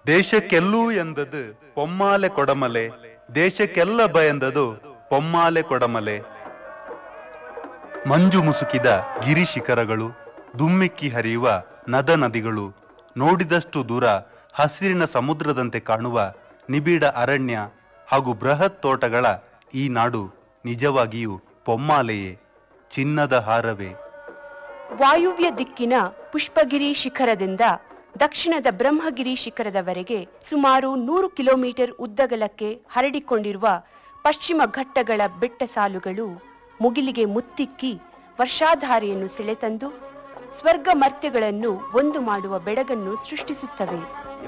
ದೇಶಕ್ಕೆಲ್ಲೂ ಎಂದದು ಪೊಮ್ಮಾಲೆ ಕೊಡಮಲೆ ದೇಶಕ್ಕೆಲ್ಲ ಬಯಂದದು ಪೊಮ್ಮಾಲೆ ಕೊಡಮಲೆ ಮಂಜು ಮುಸುಕಿದ ಗಿರಿ ಶಿಖರಗಳು ದುಮ್ಮಿಕ್ಕಿ ಹರಿಯುವ ನದ ನದಿಗಳು ನೋಡಿದಷ್ಟು ದೂರ ಹಸಿರಿನ ಸಮುದ್ರದಂತೆ ಕಾಣುವ ನಿಬಿಡ ಅರಣ್ಯ ಹಾಗೂ ಬೃಹತ್ ತೋಟಗಳ ಈ ನಾಡು ನಿಜವಾಗಿಯೂ ಪೊಮ್ಮಾಲೆಯೇ ಚಿನ್ನದ ಹಾರವೇ ವಾಯುವ್ಯ ದಿಕ್ಕಿನ ಪುಷ್ಪಗಿರಿ ಶಿಖರದಿಂದ ದಕ್ಷಿಣದ ಬ್ರಹ್ಮಗಿರಿ ಶಿಖರದವರೆಗೆ ಸುಮಾರು ನೂರು ಕಿಲೋಮೀಟರ್ ಉದ್ದಗಲಕ್ಕೆ ಹರಡಿಕೊಂಡಿರುವ ಪಶ್ಚಿಮ ಘಟ್ಟಗಳ ಬೆಟ್ಟ ಸಾಲುಗಳು ಮುಗಿಲಿಗೆ ಮುತ್ತಿಕ್ಕಿ ವರ್ಷಾಧಾರೆಯನ್ನು ಸೆಳೆತಂದು ಸ್ವರ್ಗ ಮರ್ತ್ಯಗಳನ್ನು ಒಂದು ಮಾಡುವ ಬೆಳಗನ್ನು ಸೃಷ್ಟಿಸುತ್ತವೆ